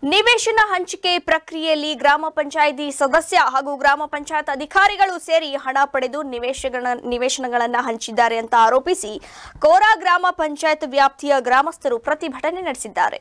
ನಿವೇಶನ ಹಂಚಿಕೆ ಪ್ರಕ್ರಿಯೆಯಲ್ಲಿ ಗ್ರಾಮ ಪಂಚಾಯಿತಿ ಸದಸ್ಯ ಹಾಗೂ ಗ್ರಾಮ ಪಂಚಾಯತ್ ಅಧಿಕಾರಿಗಳು ಸೇರಿ ಹಣ ಪಡೆದು ನಿವೇಶನ ನಿವೇಶನಗಳನ್ನ ಹಂಚಿದ್ದಾರೆ ಅಂತ ಆರೋಪಿಸಿ ಕೋರಾ ಗ್ರಾಮ ಪಂಚಾಯತ್ ವ್ಯಾಪ್ತಿಯ ಗ್ರಾಮಸ್ಥರು ಪ್ರತಿಭಟನೆ ನಡೆಸಿದ್ದಾರೆ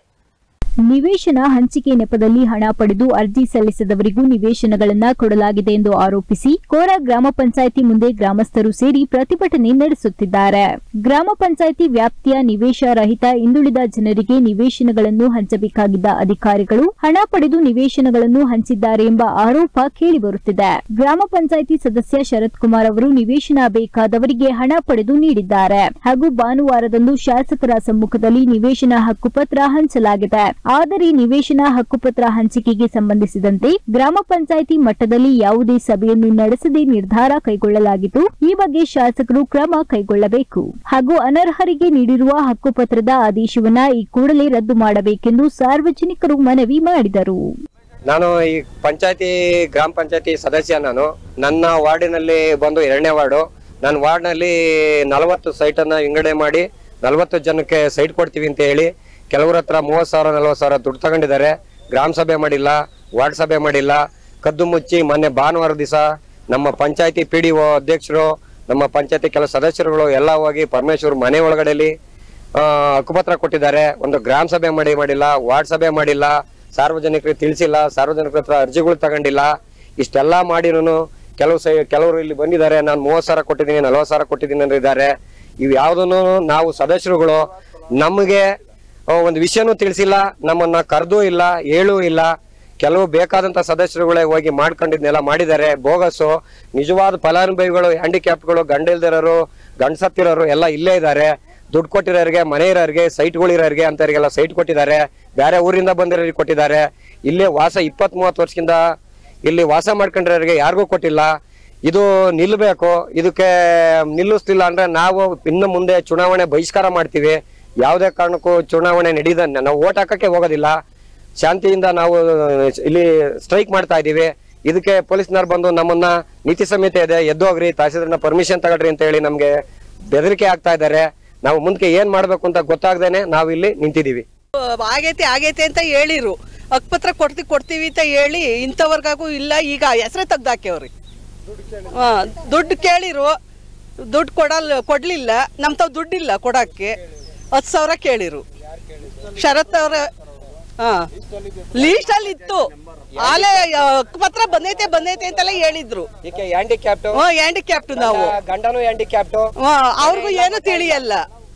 ನಿವೇಶನ ಹಂಚಿಕೆ ನೆಪದಲ್ಲಿ ಹಣ ಪಡೆದು ಅರ್ಜಿ ಸಲ್ಲಿಸಿದವರಿಗೂ ನಿವೇಶನಗಳನ್ನ ಕೊಡಲಾಗಿದೆ ಎಂದು ಆರೋಪಿಸಿ ಕೋರ ಗ್ರಾಮ ಪಂಚಾಯಿತಿ ಮುಂದೆ ಗ್ರಾಮಸ್ಥರು ಸೇರಿ ಪ್ರತಿಭಟನೆ ನಡೆಸುತ್ತಿದ್ದಾರೆ ಗ್ರಾಮ ಪಂಚಾಯಿತಿ ವ್ಯಾಪ್ತಿಯ ನಿವೇಶ ರಹಿತ ಹಿಂದುಳಿದ ಜನರಿಗೆ ನಿವೇಶನಗಳನ್ನು ಹಂಚಬೇಕಾಗಿದ್ದ ಅಧಿಕಾರಿಗಳು ಹಣ ಪಡೆದು ನಿವೇಶನಗಳನ್ನು ಹಂಚಿದ್ದಾರೆ ಎಂಬ ಆರೋಪ ಕೇಳಿಬರುತ್ತಿದೆ ಗ್ರಾಮ ಪಂಚಾಯಿತಿ ಸದಸ್ಯ ಶರತ್ ಕುಮಾರ್ ಅವರು ನಿವೇಶನ ಬೇಕಾದವರಿಗೆ ಹಣ ಪಡೆದು ನೀಡಿದ್ದಾರೆ ಹಾಗೂ ಭಾನುವಾರದಂದು ಶಾಸಕರ ಸಮ್ಮುಖದಲ್ಲಿ ನಿವೇಶನ ಹಕ್ಕುಪತ್ರ ಹಂಚಲಾಗಿದೆ ಆದರೆ ನಿವೇಶನ ಹಕ್ಕುಪತ್ರ ಹಂಚಿಕೆಗೆ ಸಂಬಂಧಿಸಿದಂತೆ ಗ್ರಾಮ ಪಂಚಾಯಿತಿ ಮಟ್ಟದಲ್ಲಿ ಯಾವುದೇ ಸಭೆಯನ್ನು ನಡೆಸದೆ ನಿರ್ಧಾರ ಕೈಗೊಳ್ಳಲಾಗಿದ್ದು ಈ ಬಗ್ಗೆ ಶಾಸಕರು ಕ್ರಮ ಕೈಗೊಳ್ಳಬೇಕು ಹಾಗೂ ಅನರ್ಹರಿಗೆ ನೀಡಿರುವ ಹಕ್ಕುಪತ್ರದ ಆದೇಶವನ್ನ ಈ ಕೂಡಲೇ ರದ್ದು ಮಾಡಬೇಕೆಂದು ಸಾರ್ವಜನಿಕರು ಮನವಿ ಮಾಡಿದರು ನಾನು ಈ ಪಂಚಾಯತಿ ಗ್ರಾಮ ಪಂಚಾಯತಿ ಸದಸ್ಯ ನಾನು ನನ್ನ ವಾರ್ಡಿನಲ್ಲಿ ಬಂದು ಎರಡನೇ ವಾರ್ಡು ನನ್ನ ವಾರ್ಡ್ನಲ್ಲಿ ನಲವತ್ತು ಸೈಟನ್ನು ವಿಂಗಡಣೆ ಮಾಡಿ ನಲವತ್ತು ಜನಕ್ಕೆ ಸೈಟ್ ಕೊಡ್ತೀವಿ ಅಂತ ಹೇಳಿ ಕೆಲವ್ರ ಹತ್ರ ಮೂವತ್ತು ಸಾವಿರ ನಲ್ವತ್ತು ಸಾವಿರ ದುಡ್ಡು ತಗೊಂಡಿದ್ದಾರೆ ಗ್ರಾಮ ಸಭೆ ಮಾಡಿಲ್ಲ ವಾರ್ಡ್ ಸಭೆ ಮಾಡಿಲ್ಲ ಕದ್ದು ಮುಚ್ಚಿ ಮೊನ್ನೆ ಭಾನುವಾರ ದಿವಸ ನಮ್ಮ ಪಂಚಾಯತಿ ಪಿ ಡಿ ಒ ಅಧ್ಯಕ್ಷರು ನಮ್ಮ ಪಂಚಾಯತಿ ಕೆಲ ಸದಸ್ಯರುಗಳು ಎಲ್ಲ ಹೋಗಿ ಪರಮೇಶ್ವರ್ ಮನೆ ಒಳಗಡೆಲಿ ಆ, ಹಕ್ಕುಪತ್ರ ಕೊಟ್ಟಿದ್ದಾರೆ ಒಂದು ಗ್ರಾಮ ಸಭೆ ಮಾಡಿ ಮಾಡಿಲ್ಲ ವಾರ್ಡ್ ಸಭೆ ಮಾಡಿಲ್ಲ ಸಾರ್ವಜನಿಕರಿಗೆ ತಿಳಿಸಿಲ್ಲ ಸಾರ್ವಜನಿಕರ ಹತ್ರ ಅರ್ಜಿಗಳು ತಗೊಂಡಿಲ್ಲ ಇಷ್ಟೆಲ್ಲ ಮಾಡಿನೂ ಕೆಲವು ಸೈ ಕೆಲವರು ಇಲ್ಲಿ ಬಂದಿದ್ದಾರೆ ನಾನು ಮೂವತ್ತು ಸಾವಿರ ಕೊಟ್ಟಿದ್ದೀನಿ ನಲ್ವತ್ತು ಸಾವಿರ ಕೊಟ್ಟಿದ್ದೀನಿ ಅಂತ ಇದ್ದಾರೆ ಇವು ಯಾವುದನ್ನು ನಾವು ಸದಸ್ಯರುಗಳು ನಮಗೆ ಆ, ಒಂದು ವಿಷಯನೂ ತಿಳಿಸಿಲ್ಲ ನಮ್ಮನ್ನ ಕರೆದೂ ಇಲ್ಲ ಹೇಳೂ ಇಲ್ಲ ಕೆಲವು ಬೇಕಾದಂತ ಸದಸ್ಯರುಗಳೇ ಹೋಗಿ ಮಾಡ್ಕೊಂಡಿದ್ನೆಲ್ಲ ಮಾಡಿದ್ದಾರೆ ಬೋಗಸ್ಸು ನಿಜವಾದ ಫಲಾನುಭವಿಗಳು ಹ್ಯಾಂಡಿಕ್ಯಾಪ್ಗಳು ಗಂಡ ಇಲ್ದಿರೋರು ಗಂಡಸತ್ತಿರೋರು ಎಲ್ಲ ಇಲ್ಲೇ ಇದ್ದಾರೆ ದುಡ್ಡು ಕೊಟ್ಟಿರೋರಿಗೆ ಮನೆ ಇರೋರಿಗೆ ಸೈಟ್ಗಳಿರೋರಿಗೆ ಅಂತವರಿಗೆಲ್ಲ ಸೈಟ್ ಕೊಟ್ಟಿದ್ದಾರೆ ಬೇರೆ ಊರಿಂದ ಬಂದಿರೋರಿಗೆ ಕೊಟ್ಟಿದ್ದಾರೆ ಇಲ್ಲೇ ವಾಸ ಇಪ್ಪತ್ತ್ ಮೂವತ್ತು ವರ್ಷದಿಂದ ಇಲ್ಲಿ ವಾಸ ಮಾಡ್ಕೊಂಡಿರೋರಿಗೆ ಯಾರಿಗೂ ಕೊಟ್ಟಿಲ್ಲ ಇದು ನಿಲ್ಲಬೇಕು ಇದಕ್ಕೆ ನಿಲ್ಲಿಸ್ತಿಲ್ಲ ಅಂದ್ರೆ ನಾವು ಇನ್ನು ಮುಂದೆ ಚುನಾವಣೆ ಬಹಿಷ್ಕಾರ ಮಾಡ್ತೀವಿ ಯಾವುದೇ ಕಾರಣಕ್ಕೂ ಚುನಾವಣೆ ನಡೀದ ನಾವು ಓಟ್ ಹಾಕಕ್ಕೆ ಹೋಗೋದಿಲ್ಲ ಶಾಂತಿಯಿಂದ ನಾವು ಇಲ್ಲಿ ಸ್ಟ್ರೈಕ್ ಮಾಡ್ತಾ ಇದ್ದೀವಿ ಇದಕ್ಕೆ ಪೊಲೀಸ್ನವ್ರು ಬಂದು ನಮ್ಮನ್ನ ನೀತಿ ಸಂಹಿತೆ ಇದೆ ಎದ್ದು ಹೋಗ್ರಿ ತಹಸೀಲ್ದಾರ್ನ ಪರ್ಮಿಷನ್ ತಗೊಳ್ರಿ ಅಂತ ಹೇಳಿ ನಮ್ಗೆ ಬೆದರಿಕೆ ಆಗ್ತಾ ಇದ್ದಾರೆ ನಾವು ಮುಂದಕ್ಕೆ ಏನ್ ಮಾಡ್ಬೇಕು ಅಂತ ಗೊತ್ತಾಗ್ದೇನೆ ನಾವು ಇಲ್ಲಿ ನಿಂತಿದೀವಿ ಆಗೈತೆ ಆಗೈತೆ ಅಂತ ಹೇಳಿರು ಹಕ್ಪತ್ರ ಕೊಡ್ತೀವಿ ಕೊಡ್ತೀವಿ ಅಂತ ಹೇಳಿ ಇಂಥವ್ರಿಗಾಗೂ ಇಲ್ಲ ಈಗ ಹೆಸರೇ ತೆಗ್ದಾಕ್ಯವ್ರಿ ಹಾ ದುಡ್ಡು ಕೇಳಿರು ದುಡ್ಡು ಕೊಡಲ್ ಕೊಡ್ಲಿಲ್ಲ ನಮ್ಮ ತಾವ್ ದುಡ್ಡಿಲ್ಲ ಕೊಡಕ್ಕೆ ಹತ್ತು ಸಾವಿರ ಕೇಳಿರು ಶರತ್ ಅವ್ರ ಹಾ ಲೀಸ್ಟ್ ಅಲ್ಲಿ ಇತ್ತು ಆಲೆ ಹಕ್ಕುಪತ್ರ ಬಂದೈತೆ ಬಂದೈತೆ ಅಂತೆಲ್ಲ ಹೇಳಿದ್ರು ಈಕೆ ಹ್ಯಾಂಡಿಕ್ಯಾಪ್ಟ್ ಹ್ಞೂ ಹ್ಯಾಂಡಿಕ್ಯಾಪ್ಟ್ ನಾವು ಗಂಡನು ಹ್ಯಾಂಡಿಕ್ಯಾಪ್ಟ್ ಹಾ ಅವ್ರಿಗೂ ಏನು ತಿಳಿಯಲ್ಲ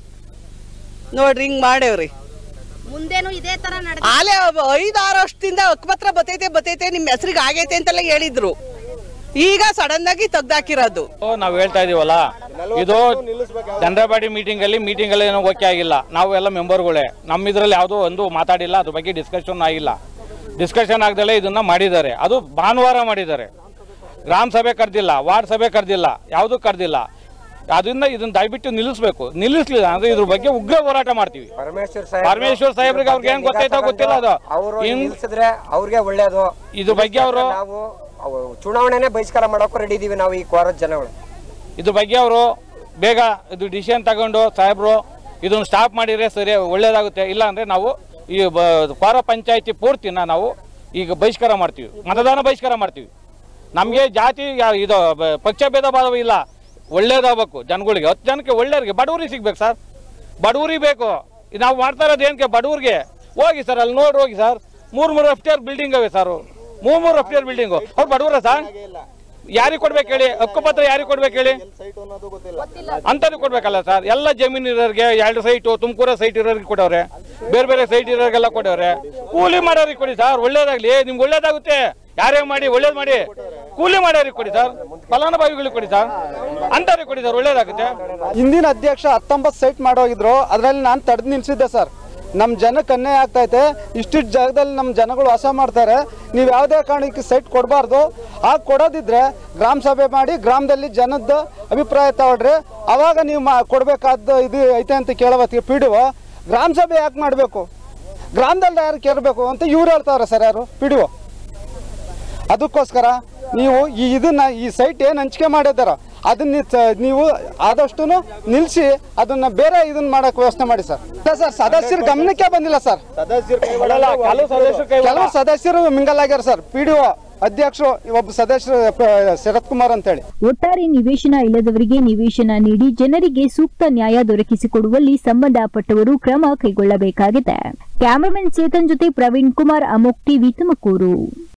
ನೋಡ್ರಿ ಹಿಂಗ್ ಮಾಡೇವ್ರಿ ಮುಂದೇನು ಇದೇ ತರ ನಡೆ ಆಲೆ ಐದು ಆರು ವರ್ಷದಿಂದ ಹಕ್ಕುಪತ್ರ ಬತೈತೆ ಬತೈತೆ ನಿಮ್ಮ ಹೆಸರಿಗೆ ಆಗೈತೆ ಅಂತೆಲ್ಲ ಹೇಳಿದ್ರು ಈಗ ಸಡನ್ ಆಗಿ ತೆಗ್ದಾಕಿರೋದು ನಾವು ಹೇಳ್ತಾ ಇದೀವಲ್ಲ ಇದು ಚಂದ್ರಬಾಡಿ ಮೀಟಿಂಗ್ ಅಲ್ಲಿ ಮೀಟಿಂಗ್ ಅಲ್ಲಿ ಏನೋ ಓಕೆ ಆಗಿಲ್ಲ ನಾವು ಎಲ್ಲ ಮೆಂಬರ್ಗಳೇ ನಮ್ಮ ಇದ್ರಲ್ಲಿ ಯಾವುದೋ ಒಂದು ಮಾತಾಡಿಲ್ಲ ಅದ್ರ ಬಗ್ಗೆ ಡಿಸ್ಕಷನ್ ಆಗಿಲ್ಲ ಡಿಸ್ಕಷನ್ ಆಗದಲ್ಲೇ ಇದನ್ನ ಮಾಡಿದ್ದಾರೆ ಅದು ಭಾನುವಾರ ಮಾಡಿದ್ದಾರೆ ಗ್ರಾಮ ಸಭೆ ಕರೆದಿಲ್ಲ ವಾರ್ಡ್ ಸಭೆ ಕರೆದಿಲ್ಲ ಯಾವುದೂ ಕರೆದಿಲ್ಲ ಅದರಿಂದ ಇದನ್ನ ದಯವಿಟ್ಟು ನಿಲ್ಲಿಸ್ಬೇಕು ನಿಲ್ಲಿಸ್ಲಿಲ್ಲ ಅಂದ್ರೆ ಇದ್ರ ಬಗ್ಗೆ ಉಗ್ರ ಹೋರಾಟ ಮಾಡ್ತೀವಿ ಪರಮೇಶ್ವರ್ ಪರಮೇಶ್ವರ್ ಸಾಹೇಬ್ರಿಗೆ ಅವ್ರಿಗೆ ಏನ್ ಗೊತ್ತಾಯ್ತೋ ಗೊತ್ತಿಲ್ಲ ಅದು. ಅವರು ಹಿಂಗ್- ನಿಲ್ಸಿದ್ರೆ ಅವ್ರಿಗೆ ಒಳ್ಳೇದು ಇದ್ರ ಬಗ್ಗೆ ಅವರು ನಾವು ಅವು ಚುನಾವಣೆನೆ ಬಹಿಷ್ಕಾರ ಮಾಡೋಕೆ ರೆಡಿ ಇದೀವಿ ನಾವು ಈ ಕೋರದ ಜನಗಳು ಇದ್ರ ಬಗ್ಗೆ ಅವರು ಬೇಗ ಇದು ಡಿಸಿಷನ್ ತಗೊಂಡು ಸಾಹೇಬರು ಇದನ್ನು ಸ್ಟಾಪ್ ಮಾಡಿದ್ರೆ ಸರಿ ಒಳ್ಳೇದಾಗುತ್ತೆ ಇಲ್ಲ ಅಂದ್ರೆ ನಾವು ಈ ಪೌರ ಪಂಚಾಯತಿ ಪೂರ್ತಿನ ನಾವು ಈಗ ಬಹಿಷ್ಕಾರ ಮಾಡ್ತೀವಿ ಮತದಾನ ಬಹಿಷ್ಕಾರ ಮಾಡ್ತೀವಿ ನಮಗೆ ಜಾತಿ ಯಾ- ಇದು ಬ- ಪಕ್ಷ ಭೇದ ಭಾವ ಇಲ್ಲ ಒಳ್ಳೇದಾಗಬೇಕು ಜನಗಳಿಗೆ ಹತ್ತು ಜನಕ್ಕೆ ಒಳ್ಳೆಯವ್ರಿಗೆ ಬಡವರಿಗೆ ಸಿಗ್ಬೇಕು ಸರ್ ಬಡವರಿಗೆ ಬೇಕು ಇದು ನಾವು ಮಾಡ್ತಾ ಇರೋದು ಏನಕ್ಕೆ ಬಡವ್ರಿಗೆ ಹೋಗಿ ಸರ್ ಅಲ್ಲಿ ನೋಡಿ ಹೋಗಿ ಸರ್ ಮೂರು ಮೂರು ಅಫ್ಟಿಯರ್ ಬಿಲ್ಡಿಂಗ್ ಅವೆ ಸರ್ ಮೂರು ಮೂರು ಅಫ್ಟಿಯರ್ ಬಿಲ್ಡಿಂಗು ಅವ್ರು ಬಡವರ ಸರ್ ಯಾರಿಗೆ ಕೊಡ್ಬೇಕು ಹೇಳಿ ಹಕ್ಕುಪತ್ರ ಯಾರಿಗೆ ಕೊಡ್ಬೇಕು ಹೇಳಿ ಅಂತದ್ದು ಕೊಡ್ಬೇಕಲ್ಲ ಸರ್ ಎಲ್ಲ ಜಮೀನು ಇರೋರಿಗೆ ಎರಡು ಸೈಟು ತುಮಕೂರ ಸೈಟ್ ಇರೋರಿಗೆ ಕೊಡವ್ರೆ ಬೇರೆ ಬೇರೆ ಸೈಟ್ ಇರೋರಿಗೆಲ್ಲ ಕೊಡವ್ರೆ ಕೂಲಿ ಮಾಡೋರಿಗೆ ಕೊಡಿ ಸರ್ ಒಳ್ಳೇದಾಗ್ಲಿ ನಿಮ್ಗೆ ಒಳ್ಳೇದಾಗುತ್ತೆ ಯಾರೇ ಮಾಡಿ ಒಳ್ಳೇದು ಮಾಡಿ ಕೂಲಿ ಮಾಡೋರಿಗೆ ಕೊಡಿ ಸರ್ ಫಲಾನುಭವಿಗಳಿಗೆ ಕೊಡಿ ಸರ್ ಅಂತವ್ರಿಗೆ ಕೊಡಿ ಸರ್ ಒಳ್ಳೇದಾಗುತ್ತೆ ಹಿಂದಿನ ಅಧ್ಯಕ್ಷ ಹತ್ತೊಂಬತ್ತು ಸೈಟ್ ಮಾಡೋಗಿದ್ರು ಅದರಲ್ಲಿ ನಾನು ತಡೆದು ನಿಲ್ಸಿದ್ದೆ ಸರ್ ನಮ್ಮ ಜನಕ್ಕೆ ಅನ್ಯಾಯ ಆಗ್ತೈತೆ ಇಷ್ಟಿಷ್ಟು ಜಾಗದಲ್ಲಿ ನಮ್ಮ ಜನಗಳು ವಾಸ ಮಾಡ್ತಾರೆ ನೀವು ಯಾವುದೇ ಕಾರಣಕ್ಕೆ ಸೈಟ್ ಕೊಡಬಾರ್ದು ಆಗ ಕೊಡೋದಿದ್ರೆ ಗ್ರಾಮ ಸಭೆ ಮಾಡಿ ಗ್ರಾಮದಲ್ಲಿ ಜನದ ಅಭಿಪ್ರಾಯ ತಗೊಳ್ರಿ ಅವಾಗ ನೀವು ಮಾ ಕೊಡಬೇಕಾದ ಇದು ಐತೆ ಅಂತ ಕೇಳೋವತ್ತಿಗೆ ಪಿ ಡಿ ಒ ಗ್ರಾಮ ಸಭೆ ಯಾಕೆ ಮಾಡಬೇಕು ಗ್ರಾಮದಲ್ಲಿ ಯಾರು ಕೇಳಬೇಕು ಅಂತ ಇವ್ರು ಹೇಳ್ತಾವ್ರೆ ಸರ್ ಯಾರು ಪಿ ಡಿ ಒ ಅದಕ್ಕೋಸ್ಕರ ನೀವು ಈ ಇದನ್ನ ಈ ಸೈಟ್ ಏನು ಹಂಚಿಕೆ ಮಾಡಿದಾರ ಅದನ್ನ ತ- ನೀವು ಆದಷ್ಟು ನಿಲ್ಸಿ ಅದನ್ನ ಬೇರೆ ಇದನ್ನ ಮಾಡಕ್ ವ್ಯವಸ್ಥೆ ಮಾಡಿ ಸರ್ ಇಲ್ಲ ಸರ್ ಸದಸ್ಯರ ಗಮನಕ್ಕೆ ಬಂದಿಲ್ಲ ಸರ್ ಅಲ್ಲ, ಕೆಲವು ಸದಸ್ಯರು ಕೈ ಕೆಲವು ಸದಸ್ಯರು ಮಿಂಗಲ್ ಆಗ್ಯಾರ ಸರ್ ಪಿ ಡಿ ಒ ಅಧ್ಯಕ್ಷರು ಒಬ್ಬ ಸದಸ್ಯರು ಪ- ಶರತ್ ಕುಮಾರ್ ಅಂತ ಹೇಳಿ ಒಟ್ಟಾರೆ ನಿವೇಶನ ಇಲ್ಲದವರಿಗೆ ನಿವೇಶನ ನೀಡಿ ಜನರಿಗೆ ಸೂಕ್ತ ನ್ಯಾಯ ದೊರಕಿಸಿಕೊಡುವಲ್ಲಿ ಸಂಬಂಧಪಟ್ಟವರು ಕ್ರಮ ಕೈಗೊಳ್ಳಬೇಕಾಗಿದೆ ಕ್ಯಾಮರಾಮನ್ ಚೇತನ್ ಜೊತೆ ಪ್ರವೀಣ್ ಕುಮಾರ್ ಅಮೋಕ್ ಟಿವಿ ತುಮಕೂರು